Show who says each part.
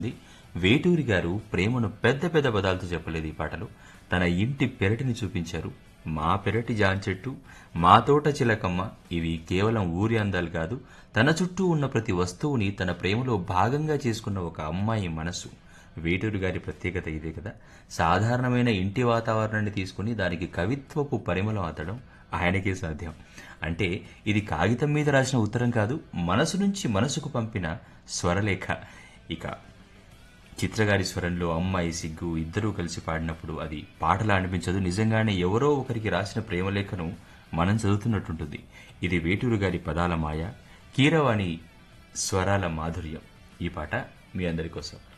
Speaker 1: వేటూరి గారు ప్రేమను పెద్ద పెద్ద పదాలతో చెప్పలేదు ఈ పాటలో తన ఇంటి పెరటిని చూపించారు మా పెరటి జాన్ చెట్టు మా తోట చిలకమ్మ ఇవి కేవలం ఊరి అందాలు కాదు తన చుట్టూ ఉన్న ప్రతి వస్తువుని తన ప్రేమలో భాగంగా చేసుకున్న ఒక అమ్మాయి మనసు వేటూరి గారి ప్రత్యేకత ఇదే కదా సాధారణమైన ఇంటి వాతావరణాన్ని తీసుకుని దానికి కవిత్వపు పరిమళం అతడం ఆయనకే సాధ్యం అంటే ఇది కాగితం మీద రాసిన ఉత్తరం కాదు మనసు నుంచి మనసుకు పంపిన స్వరలేఖ ఇక చిత్రగారి స్వరంలో అమ్మాయి సిగ్గు ఇద్దరూ కలిసి పాడినప్పుడు అది పాటలా అనిపించదు నిజంగానే ఎవరో ఒకరికి రాసిన ప్రేమలేఖను మనం చదువుతున్నట్టుంటుంది ఇది వేటూరు గారి పదాల మాయ కీరవాణి స్వరాల మాధుర్యం ఈ పాట మీ అందరి కోసం